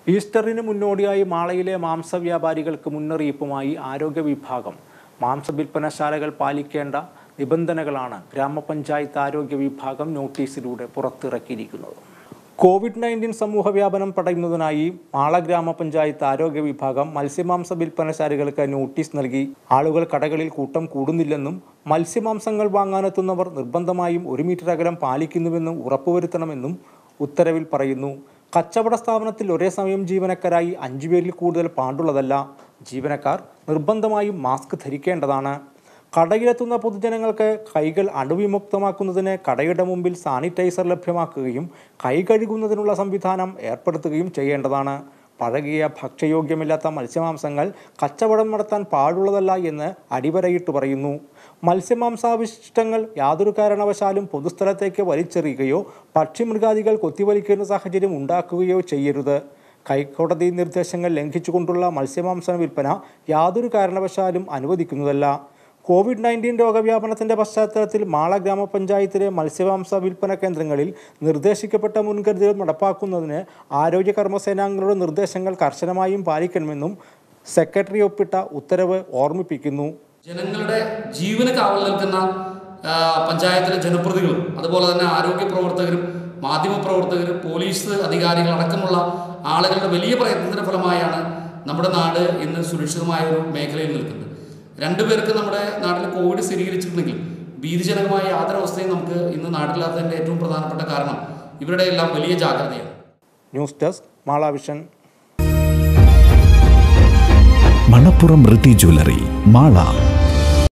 ഈസ്റ്ററിന് മുന്നോടിയായി മാളയിലെ മാംസ വ്യാപാരികൾക്ക് മുന്നറിയിപ്പുമായി ആരോഗ്യ വിഭാഗം മാംസ വിൽപ്പനശാലകൾ പാലിക്കേണ്ട നിബന്ധനകളാണ് ഗ്രാമപഞ്ചായത്ത് ആരോഗ്യ വിഭാഗം നോട്ടീസിലൂടെ പുറത്തിറക്കിയിരിക്കുന്നത് കോവിഡ് നയൻറ്റീൻ സമൂഹ വ്യാപനം തടയുന്നതിനായി മാള ഗ്രാമപഞ്ചായത്ത് ആരോഗ്യ വിഭാഗം മത്സ്യമാംസ വിൽപ്പനശാലകൾക്ക് നോട്ടീസ് നൽകി ആളുകൾ കടകളിൽ കൂട്ടം കൂടുന്നില്ലെന്നും മത്സ്യമാംസങ്ങൾ വാങ്ങാനെത്തുന്നവർ നിർബന്ധമായും ഒരു മീറ്റർ അകലം പാലിക്കുന്നുവെന്നും ഉറപ്പുവരുത്തണമെന്നും ഉത്തരവിൽ പറയുന്നു കച്ചവട സ്ഥാപനത്തിൽ ഒരേ സമയം ജീവനക്കാരായി അഞ്ചു പേരിൽ കൂടുതൽ പാടുള്ളതല്ല ജീവനക്കാർ നിർബന്ധമായും മാസ്ക് ധരിക്കേണ്ടതാണ് കടയിലെത്തുന്ന പൊതുജനങ്ങൾക്ക് കൈകൾ അണുവിമുക്തമാക്കുന്നതിന് കടയുടെ മുമ്പിൽ സാനിറ്റൈസർ ലഭ്യമാക്കുകയും കൈ കഴുകുന്നതിനുള്ള സംവിധാനം ഏർപ്പെടുത്തുകയും ചെയ്യേണ്ടതാണ് പഴകിയ ഭക്ഷ്യയോഗ്യമില്ലാത്ത മത്സ്യമാംസങ്ങൾ കച്ചവടം നടത്താൻ പാടുള്ളതല്ല എന്ന് അടിവരയിട്ട് പറയുന്നു മത്സ്യമാംസാവിഷ്ടങ്ങൾ യാതൊരു കാരണവശാലും പൊതുസ്ഥലത്തേക്ക് വലിച്ചെറിയുകയോ പക്ഷിമൃഗാദികൾ കൊത്തിവലിക്കുന്ന സാഹചര്യം ഉണ്ടാക്കുകയോ ചെയ്യരുത് ഹൈക്കോടതി നിർദ്ദേശങ്ങൾ ലംഘിച്ചുകൊണ്ടുള്ള മത്സ്യമാംസ വിൽപ്പന യാതൊരു കാരണവശാലും അനുവദിക്കുന്നതല്ല കോവിഡ് നയൻറ്റീൻ രോഗവ്യാപനത്തിന്റെ പശ്ചാത്തലത്തിൽ മാള ഗ്രാമപഞ്ചായത്തിലെ മത്സ്യമാംസ വിൽപ്പന കേന്ദ്രങ്ങളിൽ നിർദ്ദേശിക്കപ്പെട്ട മുൻകരുതലുകൾ നടപ്പാക്കുന്നതിന് ആരോഗ്യ കർമ്മസേനാംഗങ്ങളുടെ നിർദ്ദേശങ്ങൾ കർശനമായും പാലിക്കണമെന്നും സെക്രട്ടറി ഒപ്പിട്ട ഉത്തരവ് ഓർമ്മിപ്പിക്കുന്നു ജനങ്ങളുടെ ജീവന് കാവൽ നിൽക്കുന്ന ആ, പഞ്ചായത്തിലെ ജനപ്രതിനിധികളും അതുപോലെ തന്നെ ആരോഗ്യ പ്രവർത്തകരും മാധ്യമ പ്രവർത്തകരും പോലീസ് അധികാരികൾ അടക്കമുള്ള ആളുകളുടെ വലിയ പ്രയത്നത്തിന്റെ ഫലമായാണ് നമ്മുടെ നാട് ഇന്ന് സുരക്ഷിതമായ ഒരു മേഖലയിൽ നിൽക്കുന്നത് രണ്ടുപേർക്ക് നമ്മുടെ നാട്ടിൽ കോവിഡ് സ്ഥിരീകരിച്ചിട്ടുണ്ടെങ്കിൽ ഭീതിജനകമായ യാതൊരു അവസ്ഥയും നമുക്ക് ഇന്ന് നാട്ടിലാത്തതിൻ്റെ ഏറ്റവും പ്രധാനപ്പെട്ട കാരണം ഇവരുടെ എല്ലാം വലിയ ജാഗ്രതയാണ് news desk Mala vision Manappuram റിട്ടി ജ്വല്ലറി മാള